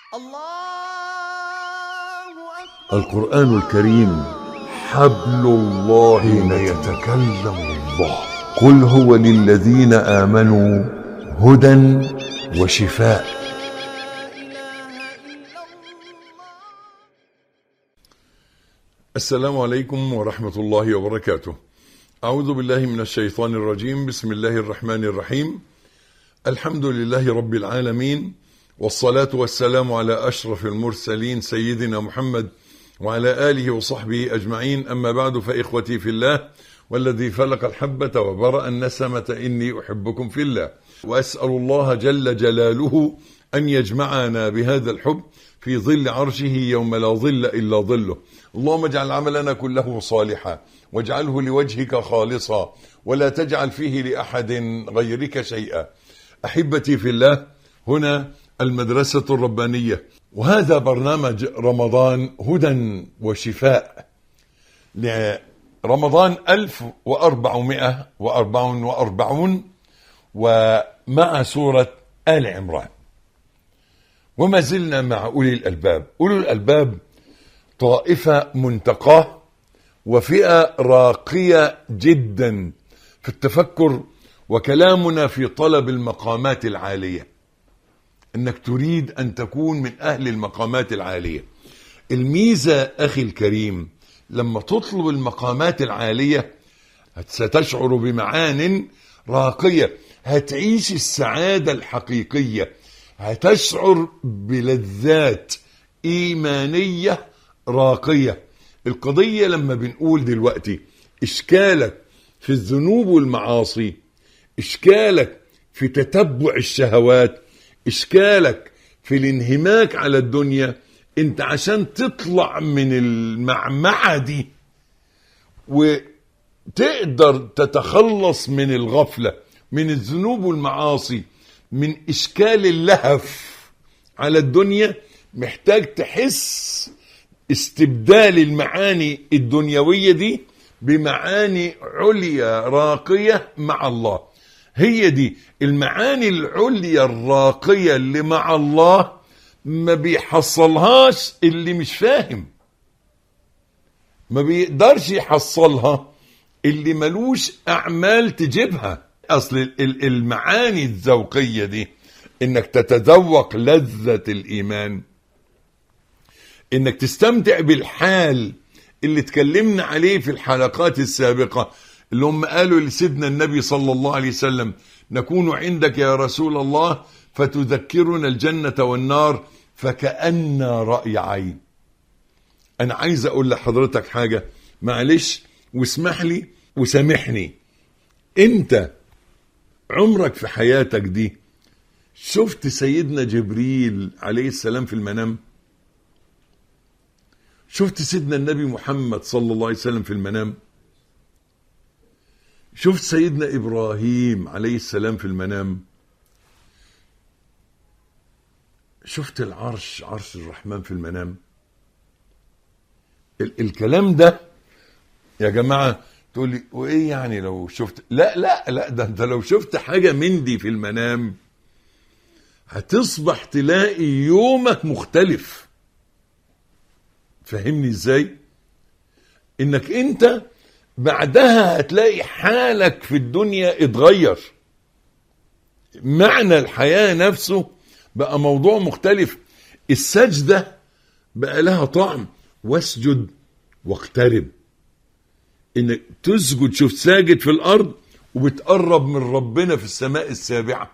الله أكبر القرآن الكريم حبل الله حين يتكلم الله قل هو للذين آمنوا هدى وشفاء لا إله إلا الله السلام عليكم ورحمة الله وبركاته أعوذ بالله من الشيطان الرجيم بسم الله الرحمن الرحيم الحمد لله رب العالمين والصلاة والسلام على أشرف المرسلين سيدنا محمد وعلى آله وصحبه أجمعين أما بعد فإخوتي في الله والذي فلق الحبة وبرأ النسمة إني أحبكم في الله وأسأل الله جل جلاله أن يجمعنا بهذا الحب في ظل عرشه يوم لا ظل إلا ظله اللهم اجعل عملنا كله صالحا واجعله لوجهك خالصا ولا تجعل فيه لأحد غيرك شيئا أحبتي في الله هنا المدرسة الربانية وهذا برنامج رمضان هدى وشفاء لرمضان 1444 ومع سورة آل عمران وما زلنا مع أولي الألباب أولي الألباب طائفة منتقاه وفئة راقية جدا في التفكر وكلامنا في طلب المقامات العالية انك تريد ان تكون من اهل المقامات العالية الميزة اخي الكريم لما تطلب المقامات العالية ستشعر بمعان راقية هتعيش السعادة الحقيقية هتشعر بلذات إيمانية راقية القضية لما بنقول دلوقتي إشكالك في الذنوب والمعاصي إشكالك في تتبع الشهوات إشكالك في الانهماك على الدنيا انت عشان تطلع من المعمعة دي وتقدر تتخلص من الغفلة من الذنوب والمعاصي من إشكال اللهف على الدنيا محتاج تحس استبدال المعاني الدنيوية دي بمعاني عليا راقية مع الله هي دي المعاني العليا الراقية اللي مع الله ما بيحصلهاش اللي مش فاهم ما بيقدرش يحصلها اللي ملوش أعمال تجيبها أصل ال- المعاني الذوقية دي إنك تتذوق لذة الإيمان إنك تستمتع بالحال اللي اتكلمنا عليه في الحلقات السابقة اللي هم قالوا لسيدنا النبي صلى الله عليه وسلم نكون عندك يا رسول الله فتذكرنا الجنة والنار فكأن رأي عين أنا عايز أقول لحضرتك حاجة معلش واسمح لي وسامحني أنت عمرك في حياتك دي شفت سيدنا جبريل عليه السلام في المنام شفت سيدنا النبي محمد صلى الله عليه وسلم في المنام شفت سيدنا ابراهيم عليه السلام في المنام شفت العرش عرش الرحمن في المنام ال الكلام ده يا جماعه تقول لي وايه يعني لو شفت لا لا لا ده انت لو شفت حاجه من دي في المنام هتصبح تلاقي يومك مختلف فهمني ازاي انك انت بعدها هتلاقي حالك في الدنيا اتغير معنى الحياة نفسه بقى موضوع مختلف السجدة بقى لها طعم واسجد واقترب انك تسجد شوف ساجد في الارض وبتقرب من ربنا في السماء السابعة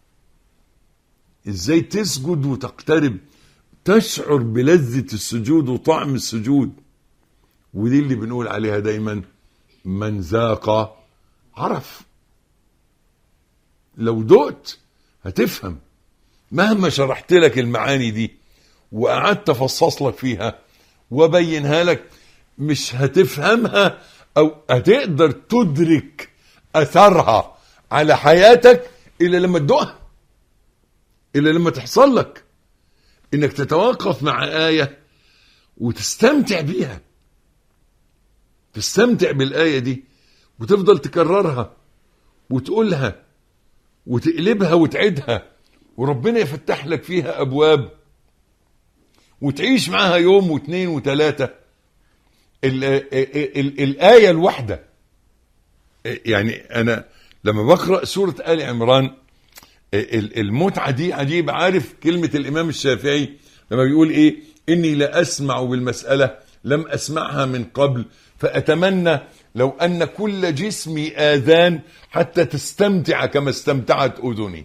ازاي تسجد وتقترب تشعر بلذة السجود وطعم السجود ودي اللي بنقول عليها دايما من ذاق عرف لو دقت هتفهم مهما شرحت لك المعاني دي وقعدت افصص لك فيها وبينها لك مش هتفهمها او هتقدر تدرك اثرها على حياتك الا لما تدوقها الا لما تحصل لك انك تتوقف مع آية وتستمتع بيها تستمتع بالآية دي وتفضل تكررها وتقولها وتقلبها وتعيدها وربنا يفتح لك فيها أبواب وتعيش معاها يوم واثنين وثلاثة ال- ال- ال- الآية الواحدة يعني أنا لما بقرأ سورة آل عمران ال- المتعة دي عجيب عارف كلمة الإمام الشافعي لما بيقول إيه إني لا أسمع بالمسألة لم أسمعها من قبل فأتمنى لو أن كل جسمي آذان حتى تستمتع كما استمتعت أذني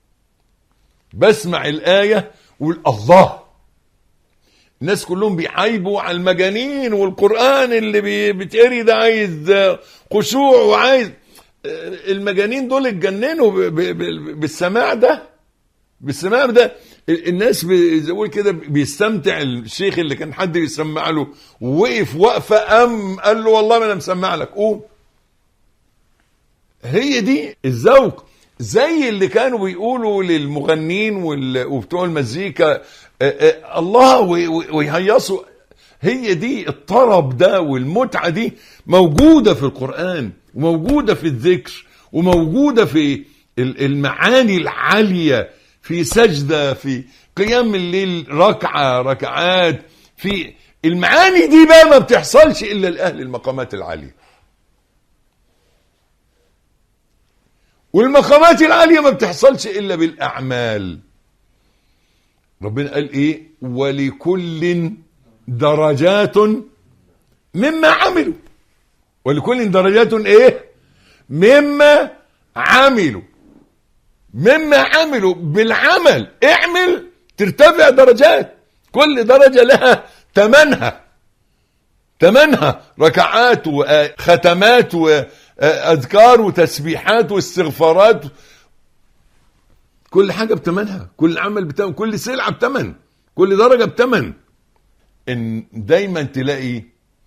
بسمع الآية وقول الله الناس كلهم بيعايبوا على المجانين والقرآن اللي بي- بيتقري ده عايز آه، خشوع وعايز آه، المجانين دول اتجننوا ب- ب- ب- بالسماع ده بالسماع ده ال- الناس بي- زي ما بقول كده بيستمتع الشيخ اللي كان حد بيسمع له ووقف وقفه ام قال له والله ما انا مسمع لك قوم هي دي الذوق زي اللي كانوا بيقولوا للمغنين وال- وبتوع المزيكا آه، آه، الله وي- وي- ويهيصوا هي دي الطرب ده والمتعة دي موجودة في القرآن وموجودة في الذكر وموجودة في ال- المعاني العالية في سجدة في قيام الليل ركعة ركعات في المعاني دي بقى ما بتحصلش إلا لأهل المقامات العالية والمقامات العالية ما بتحصلش إلا بالأعمال ربنا قال إيه ولكل درجات مما عملوا ولكل درجات إيه مما عملوا مما عملوا بالعمل اعمل ترتفع درجات كل درجة لها تمنها تمنها ركعات وختمات وأذكار وتسبيحات واستغفارات كل حاجة بتمنها كل عمل بتمن كل سلعة بتمن كل درجة بتمن إن دايما تلاقي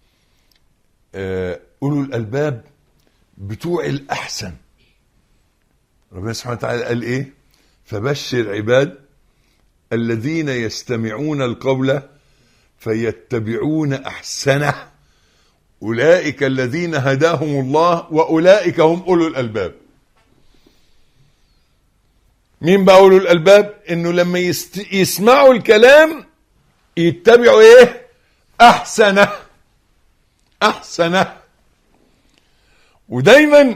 آه، أولو الألباب بتوع الأحسن ربنا سبحانه وتعالى قال إيه فبشر عباد الذين يستمعون القول فيتبعون احسنه اولئك الذين هداهم الله واولئك هم اولو الالباب مين بقى اولو الالباب انه لما يست... يسمعوا الكلام يتبعوا ايه احسنه احسنه ودايما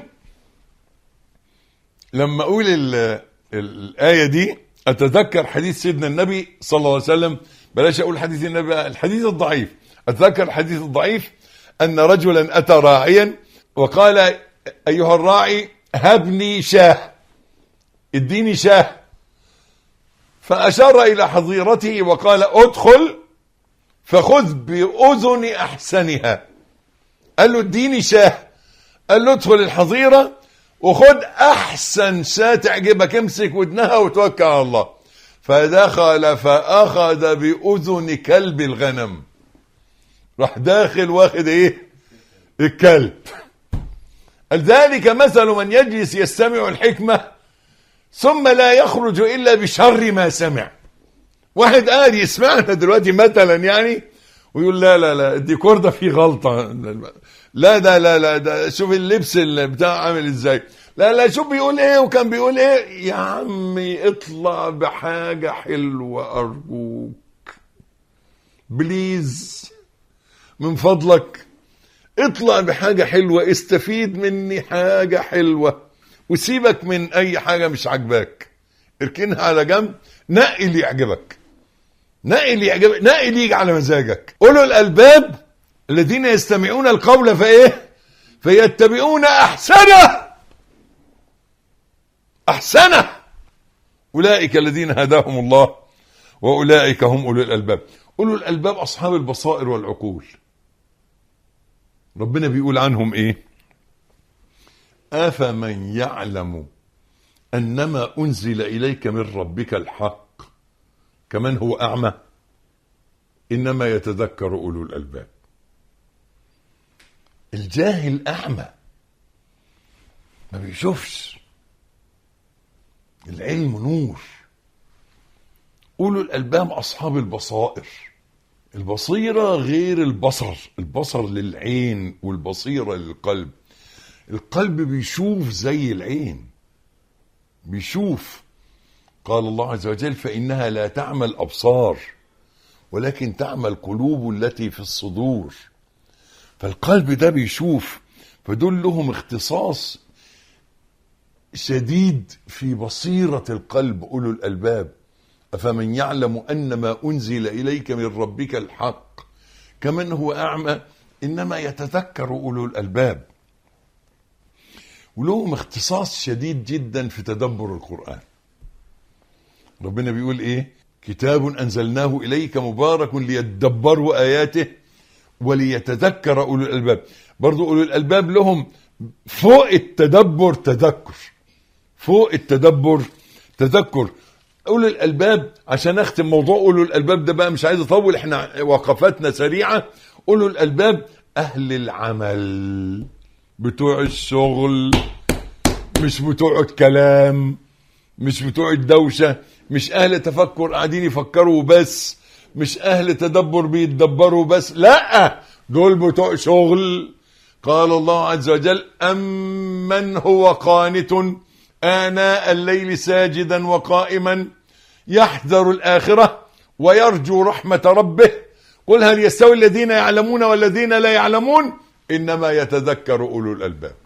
لما اقول ال... الايه دي اتذكر حديث سيدنا النبي صلى الله عليه وسلم بلاش اقول حديث النبي بقى، الحديث الضعيف اتذكر الحديث الضعيف ان رجلا اتى راعيا وقال ايها الراعي هبني شاه اديني شاه فاشار الى حظيرته وقال ادخل فخذ باذن احسنها قال له اديني شاه قال له ادخل الحظيره وخد احسن شاه تعجبك امسك ودنها وتوكل على الله فدخل فاخذ باذن كلب الغنم راح داخل واخد ايه الكلب قال ذلك مثل من يجلس يستمع الحكمه ثم لا يخرج الا بشر ما سمع واحد قاعد يسمعنا دلوقتي مثلا يعني ويقول لا لا لا الديكور ده فيه غلطه لا ده لا لا ده شوف اللبس اللي بتاع عامل ازاي لا لا شوف بيقول ايه وكان بيقول ايه يا عمي اطلع بحاجه حلوه ارجوك بليز من فضلك اطلع بحاجه حلوه استفيد مني حاجه حلوه وسيبك من اي حاجه مش عاجباك اركنها على جنب نقي اللي يعجبك نقي اللي يعجبك نقي اللي يجي على مزاجك اولو الالباب الذين يستمعون القول فايه فيتبعون احسنه احسنه اولئك الذين هداهم الله واولئك هم اولو الالباب اولو الالباب اصحاب البصائر والعقول ربنا بيقول عنهم ايه افمن يعلم انما انزل اليك من ربك الحق كمن هو اعمى انما يتذكر اولو الالباب الجاهل اعمى ما بيشوفش العلم نور اولو الالباب اصحاب البصائر البصيره غير البصر البصر للعين والبصيره للقلب القلب بيشوف زي العين بيشوف قال الله عز وجل فانها لا تعمى الابصار ولكن تعمى القلوب التي في الصدور فالقلب ده بيشوف فدول لهم اختصاص شديد في بصيرة القلب أولو الألباب أفمن يعلم أن ما أنزل إليك من ربك الحق كمن هو أعمى إنما يتذكر أولو الألباب ولهم اختصاص شديد جدا في تدبر القرآن ربنا بيقول إيه كتاب أنزلناه إليك مبارك ليتدبروا آياته وليتذكر أولو الألباب برضو أولو الألباب لهم فوق التدبر تذكر فوق التدبر تذكر أولو الألباب عشان أختم موضوع أولو الألباب ده بقى مش عايز أطول إحنا وقفاتنا سريعة أولو الألباب أهل العمل بتوع الشغل مش بتوع الكلام مش بتوع الدوشة مش أهل تفكر قاعدين يفكروا بس مش أهل تدبر بيتدبروا بس لا دول بتوع شغل قال الله عز وجل أمن هو قانت آناء الليل ساجدا وقائما يحذر الآخرة ويرجو رحمة ربه قل هل يستوي الذين يعلمون والذين لا يعلمون إنما يتذكر أولو الألباب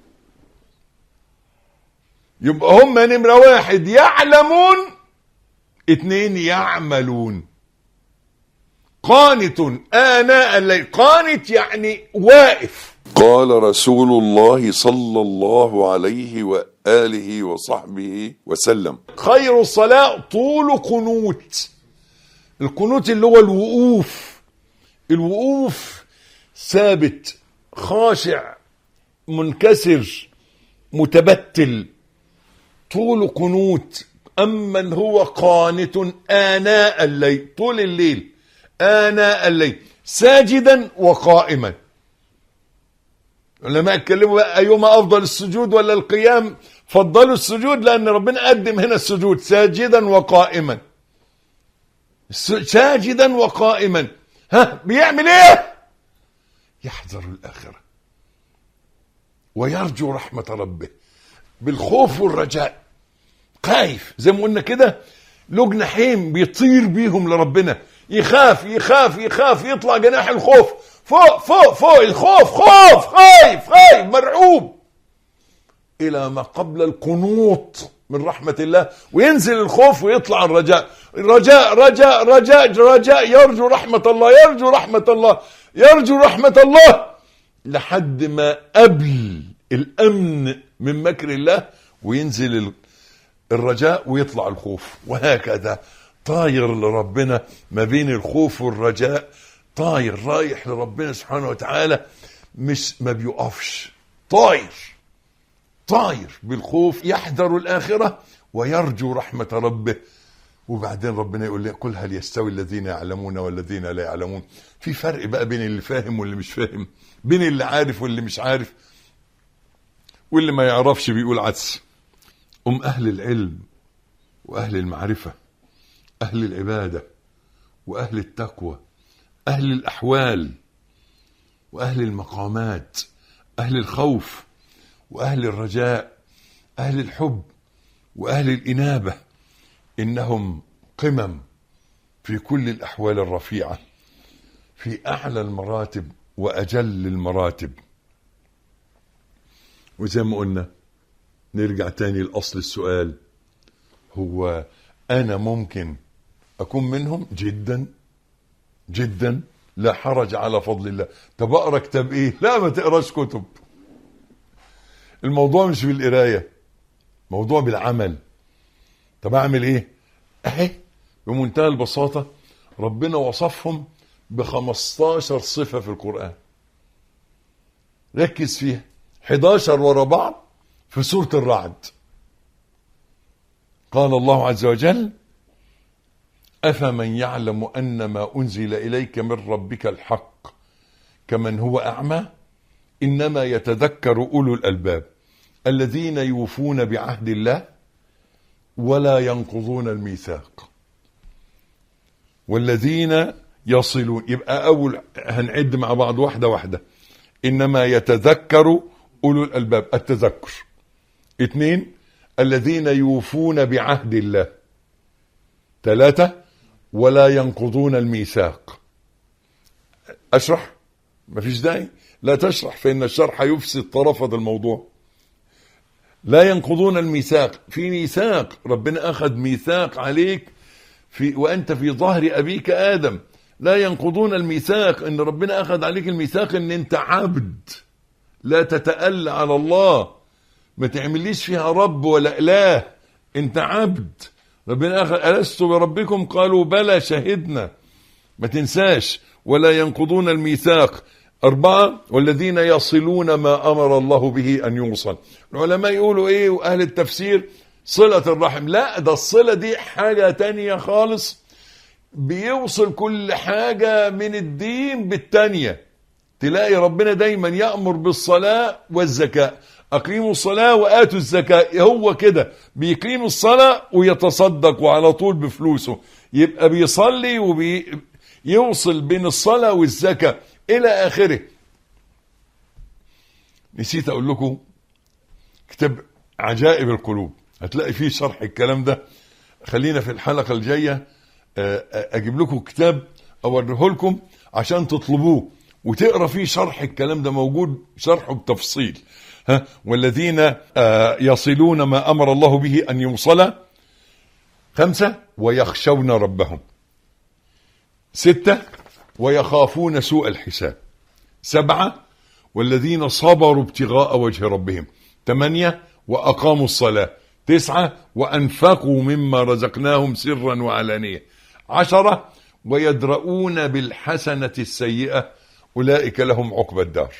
يبقى هم نمرة واحد يعلمون اتنين يعملون قانت آناء الليل قانت يعني واقف قال رسول الله صلى الله عليه وآله وصحبه وسلم خير الصلاة طول قنوت القنوت اللي هو الوقوف الوقوف ثابت خاشع منكسر متبتل طول قنوت أمن هو قانت آناء الليل طول الليل آناء الليل ساجدا وقائما العلماء اتكلموا بقى أيهما أفضل السجود ولا القيام فضلوا السجود لأن ربنا قدم هنا السجود ساجدا وقائما ساجدا وقائما ها بيعمل ايه يحذر الآخرة ويرجو رحمة ربه بالخوف والرجاء خايف زي ما قلنا كده له جناحين بيطير بيهم لربنا يخاف يخاف يخاف يطلع جناح الخوف فوق فوق فوق الخوف خوف خايف خايف مرعوب الى ما قبل القنوط من رحمة الله وينزل الخوف ويطلع الرجاء رجاء رجاء رجاء رجاء يرجو رحمة الله يرجو رحمة الله يرجو رحمة الله لحد ما قبل الأمن من مكر الله وينزل ال- الرجاء ويطلع الخوف وهكذا طاير لربنا ما بين الخوف والرجاء طاير رايح لربنا سبحانه وتعالى مش ما بيقفش طاير طاير بالخوف يحذر الآخرة ويرجو رحمة ربه وبعدين ربنا يقول لي قل هل يستوي الذين يعلمون والذين لا يعلمون في فرق بقى بين اللي فاهم واللي مش فاهم بين اللي عارف واللي مش عارف واللي ما يعرفش بيقول عدس أم أهل العلم وأهل المعرفة أهل العبادة وأهل التقوى أهل الأحوال وأهل المقامات أهل الخوف وأهل الرجاء أهل الحب وأهل الإنابة إنهم قمم في كل الأحوال الرفيعة في أعلى المراتب وأجل المراتب وزي ما قلنا نرجع تاني لأصل السؤال هو أنا ممكن أكون منهم جدا جدا لا حرج على فضل الله طب أقرأ كتاب إيه لا ما تقراش كتب الموضوع مش بالقراية موضوع بالعمل طب أعمل إيه أهي بمنتهى البساطة ربنا وصفهم ب 15 صفة في القرآن ركز فيها 11 ورا بعض في سورة الرعد قال الله عز وجل أفمن يعلم أن ما أنزل إليك من ربك الحق كمن هو أعمى إنما يتذكر أولو الألباب الذين يوفون بعهد الله ولا ينقضون الميثاق والذين يصلون يبقى أول هنعد مع بعض واحدة واحدة إنما يتذكر أولو الألباب التذكر اثنين الذين يوفون بعهد الله ثلاثة ولا ينقضون الميثاق اشرح مفيش داعي لا تشرح فان الشرح يفسد طرفة الموضوع لا ينقضون الميثاق في ميثاق ربنا اخذ ميثاق عليك في وانت في ظهر ابيك ادم لا ينقضون الميثاق ان ربنا اخذ عليك الميثاق ان انت عبد لا تتألى على الله ما تعمليش فيها رب ولا اله انت عبد ربنا اخذ الست بربكم قالوا بلى شهدنا ما تنساش ولا ينقضون الميثاق أربعة والذين يصلون ما أمر الله به أن يوصل العلماء يقولوا إيه وأهل التفسير صلة الرحم لا ده الصلة دي حاجة تانية خالص بيوصل كل حاجة من الدين بالتانية تلاقي ربنا دايما يأمر بالصلاة والزكاة أقيموا الصلاة وآتوا الزكاة هو كده بيقيم الصلاة ويتصدق وعلى طول بفلوسه يبقى بيصلي وبيوصل بين الصلاة والزكاة إلى آخره نسيت أقول لكم كتاب عجائب القلوب هتلاقي فيه شرح الكلام ده خلينا في الحلقة الجاية آه، آه، أجيب لكم كتاب أوريه لكم عشان تطلبوه وتقرا فيه شرح الكلام ده موجود شرحه بتفصيل ها والذين آه، يصلون ما امر الله به ان يوصل خمسه ويخشون ربهم سته ويخافون سوء الحساب سبعه والذين صبروا ابتغاء وجه ربهم ثمانيه واقاموا الصلاه تسعه وانفقوا مما رزقناهم سرا وعلانيه عشره ويدرؤون بالحسنه السيئه اولئك لهم عقبى الدار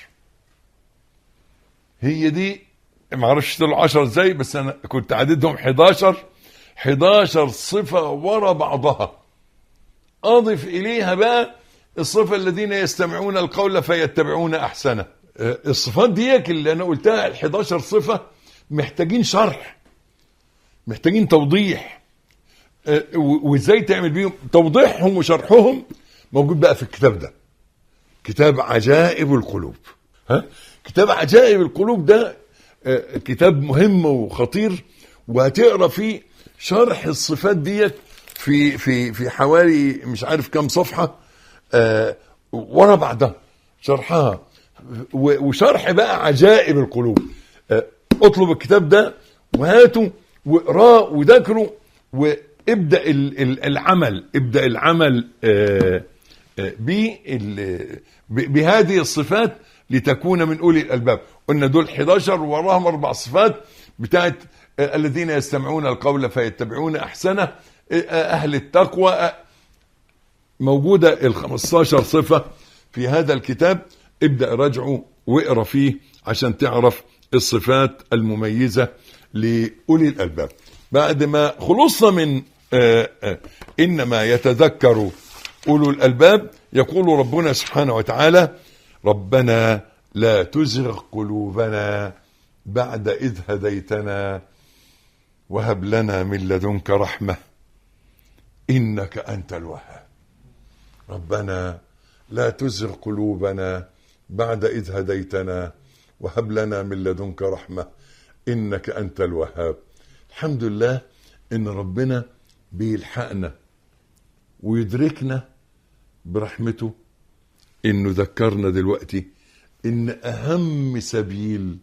هي دي ما اعرفش طلعوا 10 ازاي بس انا كنت عددهم 11 11 صفه ورا بعضها اضف اليها بقى الصفه الذين يستمعون القول فيتبعون احسنه آه، الصفات ديك اللي انا قلتها ال 11 صفه محتاجين شرح محتاجين توضيح آه، و- وازاي تعمل بيهم توضيحهم وشرحهم موجود بقى في الكتاب ده كتاب عجائب القلوب ها كتاب عجائب القلوب ده آه، كتاب مهم وخطير وهتقرا فيه شرح الصفات ديت في في في حوالي مش عارف كم صفحه آه، ورا بعضها شرحها و- وشرح بقى عجائب القلوب آه، اطلب الكتاب ده وهاته واقراه وذاكره وابدا ال- ال- العمل ابدا العمل آه، آه، بال- ب- بهذه الصفات لتكون من اولي الالباب قلنا دول 11 وراهم اربع صفات بتاعت آه، الذين يستمعون القول فيتبعون احسنه آه، اهل التقوى آه، موجودة ال 15 صفة في هذا الكتاب ابدأ راجعه واقرا فيه عشان تعرف الصفات المميزة لأولي الألباب بعد ما خلصنا من آه، آه، إنما يتذكر أولو الألباب يقول ربنا سبحانه وتعالى ربنا لا تزغ قلوبنا بعد إذ هديتنا وهب لنا من لدنك رحمة إنك أنت الوهاب ربنا لا تزغ قلوبنا بعد إذ هديتنا وهب لنا من لدنك رحمة إنك أنت الوهاب الحمد لله إن ربنا بيلحقنا ويدركنا برحمته إنه ذكرنا دلوقتي إن أهم سبيل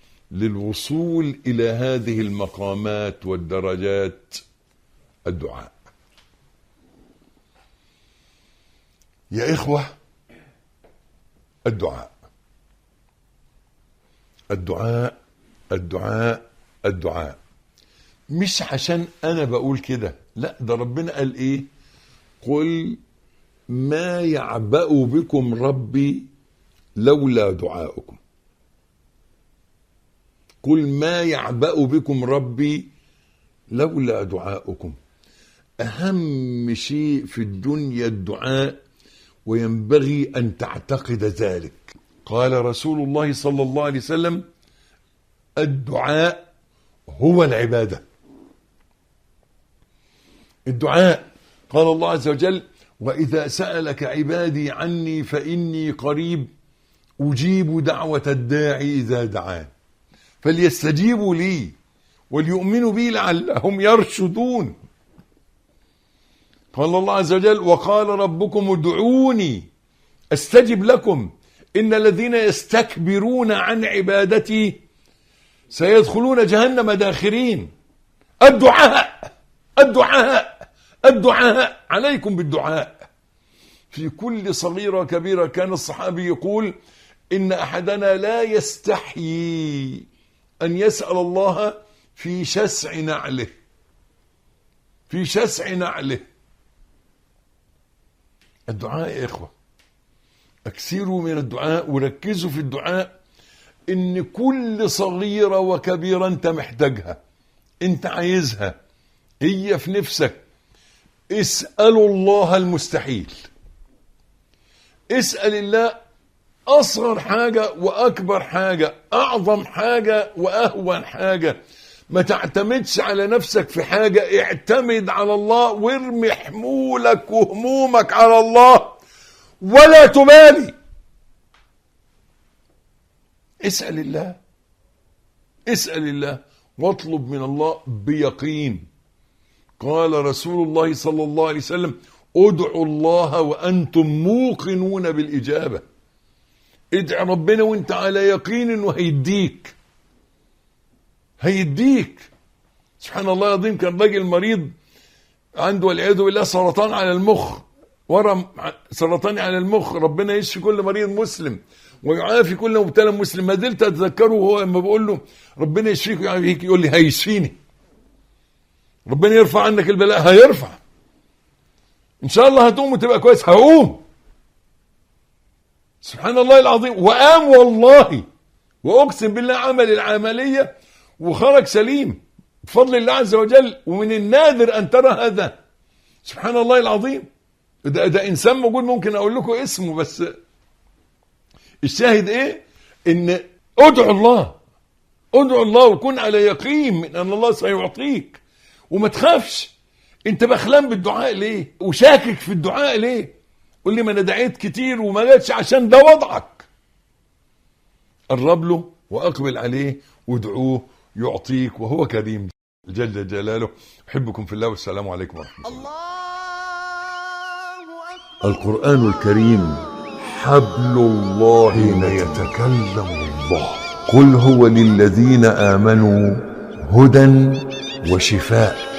للوصول إلى هذه المقامات والدرجات الدعاء يا إخوة الدعاء الدعاء الدعاء الدعاء مش عشان أنا بقول كده لا ده ربنا قال إيه قل ما يعبأ بكم ربي لولا دعاؤكم قل ما يعبأ بكم ربي لولا دعاؤكم أهم شيء في الدنيا الدعاء وينبغي أن تعتقد ذلك قال رسول الله صلى الله عليه وسلم الدعاء هو العبادة الدعاء قال الله عز وجل وإذا سألك عبادي عني فإني قريب أجيب دعوة الداعي إذا دعان فليستجيبوا لي وليؤمنوا بي لعلهم يرشدون قال الله عز وجل وقال ربكم ادعوني استجب لكم ان الذين يستكبرون عن عبادتي سيدخلون جهنم داخرين الدعاء الدعاء الدعاء عليكم بالدعاء في كل صغيرة كبيرة كان الصحابي يقول إن أحدنا لا يستحيي أن يسأل الله في شسع نعله في شسع نعله الدعاء يا إخوة أكثروا من الدعاء وركزوا في الدعاء إن كل صغيرة وكبيرة أنت محتاجها أنت عايزها هي في نفسك اسألوا الله المستحيل اسأل الله أصغر حاجة وأكبر حاجة أعظم حاجة وأهون حاجة ما تعتمدش على نفسك في حاجة اعتمد على الله وارمي حمولك وهمومك على الله ولا تبالي اسأل الله اسأل الله واطلب من الله بيقين قال رسول الله صلى الله عليه وسلم ادعوا الله وأنتم موقنون بالإجابة ادع ربنا وانت على يقين انه هيديك هيديك سبحان الله العظيم كان راجل مريض عنده والعياذ بالله سرطان على المخ ورم سرطان على المخ ربنا يشفي كل مريض مسلم ويعافي كل مبتلى مسلم ما زلت اتذكره وهو لما بقول له ربنا يشفيك ويعافيك يقول لي هيشفيني ربنا يرفع عنك البلاء هيرفع ان شاء الله هتقوم وتبقى كويس هقوم سبحان الله العظيم وقام والله واقسم بالله عمل العمليه وخرج سليم بفضل الله عز وجل ومن النادر ان ترى هذا سبحان الله العظيم ده, ده انسان موجود ممكن اقول لكم اسمه بس الشاهد ايه ان ادعوا الله ادعوا الله وكن على يقين من ان الله سيعطيك وما تخافش انت بخلان بالدعاء ليه وشاكك في الدعاء ليه قول لي ما انا دعيت كتير وما جاتش عشان ده وضعك قرب له واقبل عليه وادعوه يعطيك وهو كريم جل جلاله احبكم في الله والسلام عليكم ورحمه الله الله أكبر القرآن الكريم حبل الله حين يتكلم الله قل هو للذين آمنوا هدى وشفاء